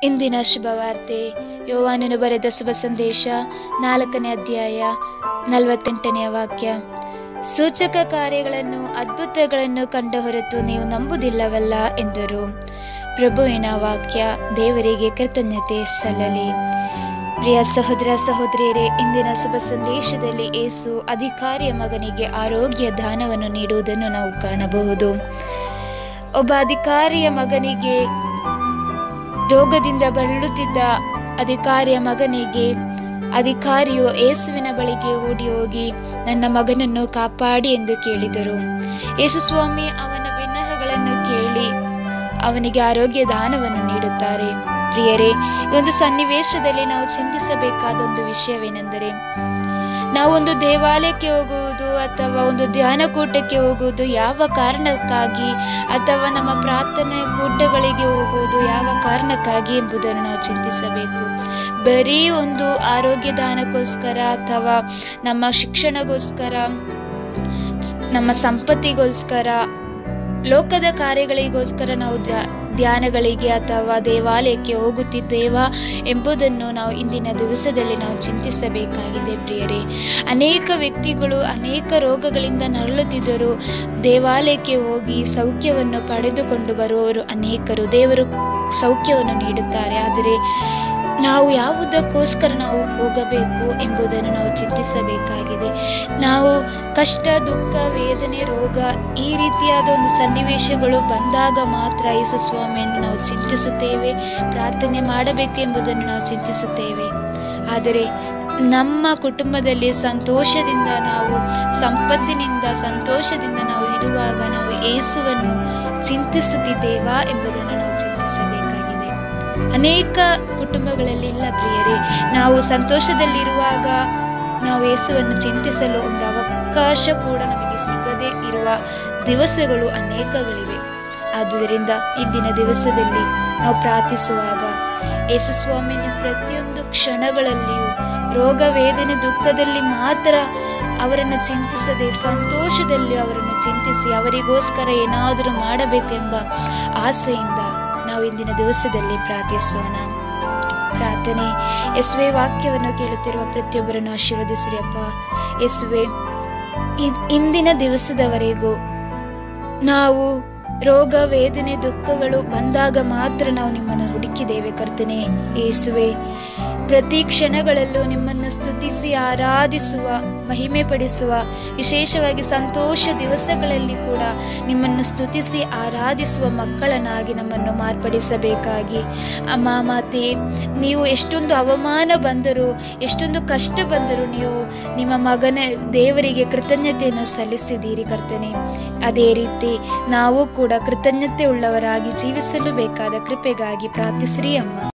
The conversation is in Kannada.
ಇಂದಿನ ಶುಭವಾರ್ತೆ ಯೋವಾನನು ಬರೆದ ಶುಭ ಸಂದೇಶ ನಾಲ್ಕನೇ ಅಧ್ಯಾಯ ನಲವತ್ತೆಂಟನೆಯ ವಾಕ್ಯ ಸೂಚಕ ಕಾರ್ಯಗಳನ್ನು ಅದ್ಭುತಗಳನ್ನು ಕಂಡ ಹೊರತು ನೀವು ನಂಬುವುದಿಲ್ಲವಲ್ಲ ಎಂದರು ಪ್ರಭುವಿನ ವಾಕ್ಯ ದೇವರಿಗೆ ಕೃತಜ್ಞತೆ ಸಲ್ಲಲಿ ಪ್ರಿಯ ಸಹೋದರ ಸಹೋದರಿಯರೇ ಇಂದಿನ ಶುಭ ಸಂದೇಶದಲ್ಲಿ ಏಸು ಅಧಿಕಾರಿಯ ಮಗನಿಗೆ ಆರೋಗ್ಯ ದಾನವನ್ನು ನೀಡುವುದನ್ನು ನಾವು ಕಾಣಬಹುದು ಒಬ್ಬ ಅಧಿಕಾರಿಯ ಮಗನಿಗೆ ರೋಗದಿಂದ ಬಳಲುತ್ತಿದ್ದ ಅಧಿಕಾರಿಯ ಮಗನಿಗೆ ಅಧಿಕಾರಿಯು ಏಸುವಿನ ಬಳಿಗೆ ಓಡಿ ಹೋಗಿ ನನ್ನ ಮಗನನ್ನು ಕಾಪಾಡಿ ಎಂದು ಕೇಳಿದರು ಯೇಸು ಸ್ವಾಮಿ ಅವನ ಬಿನ್ನಹಗಳನ್ನು ಕೇಳಿ ಅವನಿಗೆ ಆರೋಗ್ಯ ದಾನವನ್ನು ನೀಡುತ್ತಾರೆ ಪ್ರಿಯರೇ ಈ ಒಂದು ಸನ್ನಿವೇಶದಲ್ಲಿ ನಾವು ಚಿಂತಿಸಬೇಕಾದ ಒಂದು ವಿಷಯವೇನೆಂದರೆ ನಾವೊಂದು ದೇವಾಲಯಕ್ಕೆ ಹೋಗುವುದು ಅಥವಾ ಒಂದು ಧ್ಯಾನ ಕೂಟಕ್ಕೆ ಹೋಗುವುದು ಯಾವ ಕಾರಣಕ್ಕಾಗಿ ಅಥವಾ ನಮ್ಮ ಪ್ರಾರ್ಥನೆ ಕೂಟಗಳಿಗೆ ಹೋಗುವುದು ಯಾವ ಕಾರಣಕ್ಕಾಗಿ ಎಂಬುದನ್ನು ನಾವು ಚಿಂತಿಸಬೇಕು ಬರೀ ಒಂದು ಆರೋಗ್ಯ ದಾನಕ್ಕೋಸ್ಕರ ಅಥವಾ ನಮ್ಮ ಶಿಕ್ಷಣಗೋಸ್ಕರ ನಮ್ಮ ಸಂಪತ್ತಿಗೋಸ್ಕರ ಲೋಕದ ಕಾರ್ಯಗಳಿಗೋಸ್ಕರ ನಾವು ಧ್ಯ- ಧ್ಯಾನಗಳಿಗೆ ಅಥವಾ ದೇವಾಲಯಕ್ಕೆ ಹೋಗುತ್ತಿದ್ದೇವಾ ಎಂಬುದನ್ನು ನಾವು ಇಂದಿನ ದಿವಸದಲ್ಲಿ ನಾವು ಚಿಂತಿಸಬೇಕಾಗಿದೆ ಪ್ರಿಯರೇ ಅನೇಕ ವ್ಯಕ್ತಿಗಳು ಅನೇಕ ರೋಗಗಳಿಂದ ನರಳುತ್ತಿದ್ದರು ದೇವಾಲಯಕ್ಕೆ ಹೋಗಿ ಸೌಖ್ಯವನ್ನು ಪಡೆದುಕೊಂಡು ಬರುವವರು ಅನೇಕರು ದೇವರು ಸೌಖ್ಯವನ್ನು ನೀಡುತ್ತಾರೆ ಆದರೆ ನಾವು ಯಾವುದಕ್ಕೋಸ್ಕರ ನಾವು ಹೋಗಬೇಕು ಎಂಬುದನ್ನು ನಾವು ಚಿಂತಿಸಬೇಕಾಗಿದೆ ನಾವು ಕಷ್ಟ ದುಃಖ ವೇದನೆ ರೋಗ ಈ ರೀತಿಯಾದ ಒಂದು ಸನ್ನಿವೇಶಗಳು ಬಂದಾಗ ಮಾತ್ರ ಯೇಸು ಸ್ವಾಮಿಯನ್ನು ನಾವು ಚಿಂತಿಸುತ್ತೇವೆ ಪ್ರಾರ್ಥನೆ ಮಾಡಬೇಕು ಎಂಬುದನ್ನು ನಾವು ಚಿಂತಿಸುತ್ತೇವೆ ಆದರೆ ನಮ್ಮ ಕುಟುಂಬದಲ್ಲಿ ಸಂತೋಷದಿಂದ ನಾವು ಸಂಪತ್ತಿನಿಂದ ಸಂತೋಷದಿಂದ ನಾವು ಇರುವಾಗ ನಾವು ಏಸುವನ್ನು ಚಿಂತಿಸುತ್ತಿದ್ದೇವಾ ಎಂಬುದನ್ನು ನಾವು ಚಿಂತಿಸಬೇಕಾಗಿದೆ ಅನೇಕ ಕುಟುಂಬಗಳಲ್ಲಿ ಇಲ್ಲ ಪ್ರಿಯರೇ ನಾವು ಸಂತೋಷದಲ್ಲಿರುವಾಗ ನಾವು ಯೇಸುವನ್ನು ಚಿಂತಿಸಲು ಒಂದು ಅವಕಾಶ ಕೂಡ ನಮಗೆ ಸಿಗದೇ ಇರುವ ದಿವಸಗಳು ಅನೇಕಗಳಿವೆ ಆದುದರಿಂದ ಇಂದಿನ ದಿವಸದಲ್ಲಿ ನಾವು ಪ್ರಾರ್ಥಿಸುವಾಗ ಯೇಸು ಸ್ವಾಮಿನ ಪ್ರತಿಯೊಂದು ಕ್ಷಣಗಳಲ್ಲಿಯೂ ರೋಗ ವೇದನೆ ದುಃಖದಲ್ಲಿ ಮಾತ್ರ ಅವರನ್ನು ಚಿಂತಿಸದೆ ಸಂತೋಷದಲ್ಲಿ ಅವರನ್ನು ಚಿಂತಿಸಿ ಅವರಿಗೋಸ್ಕರ ಏನಾದರೂ ಮಾಡಬೇಕೆಂಬ ಆಸೆಯಿಂದ ನಾವು ಇಂದಿನ ದಿವಸದಲ್ಲಿ ಪ್ರಾರ್ಥಿಸೋಣ ಪ್ರಾರ್ಥನೆ ಯೇಸುವೆ ವಾಕ್ಯವನ್ನು ಕೇಳುತ್ತಿರುವ ಪ್ರತಿಯೊಬ್ಬರನ್ನು ಆಶೀರ್ವದಿಸಿರಿ ಅಪ್ಪ ಯೇಸುವೆ ಇದ್- ಇಂದಿನ ದಿವಸದವರೆಗೂ ನಾವು ರೋಗ ವೇದನೆ ದುಃಖಗಳು ಬಂದಾಗ ಮಾತ್ರ ನಾವು ನಿಮ್ಮನ್ನು ಹುಡುಕಿದ್ದೇವೆ ಕರ್ತನೆ ಯೇಸುವೆ ಪ್ರತಿ ಕ್ಷಣಗಳಲ್ಲೂ ನಿಮ್ಮನ್ನು ಸ್ತುತಿಸಿ ಆರಾಧಿಸುವ ಮಹಿಮೆ ಪಡಿಸುವ ವಿಶೇಷವಾಗಿ ಸಂತೋಷ ದಿವಸಗಳಲ್ಲಿ ಕೂಡ ನಿಮ್ಮನ್ನು ಸ್ತುತಿಸಿ ಆರಾಧಿಸುವ ಮಕ್ಕಳನ್ನಾಗಿ ನಮ್ಮನ್ನು ಮಾರ್ಪಡಿಸಬೇಕಾಗಿ ಅಮ್ಮ ಮಾತೆ ನೀವು ಎಷ್ಟೊಂದು ಅವಮಾನ ಬಂದರೂ ಎಷ್ಟೊಂದು ಕಷ್ಟ ಬಂದರೂ ನೀವು ನಿಮ್ಮ ಮಗನ ದೇವರಿಗೆ ಕೃತಜ್ಞತೆಯನ್ನು ಸಲ್ಲಿಸಿದ್ದೀರಿ ಕರ್ತನೆ ಅದೇ ರೀತಿ ನಾವು ಕೂಡ ಕೃತಜ್ಞತೆ ಉಳ್ಳವರಾಗಿ ಜೀವಿಸಲು ಬೇಕಾದ ಕೃಪೆಗಾಗಿ ಪ್ರಾರ್ಥಿಸಿರಿ ಅಮ್ಮ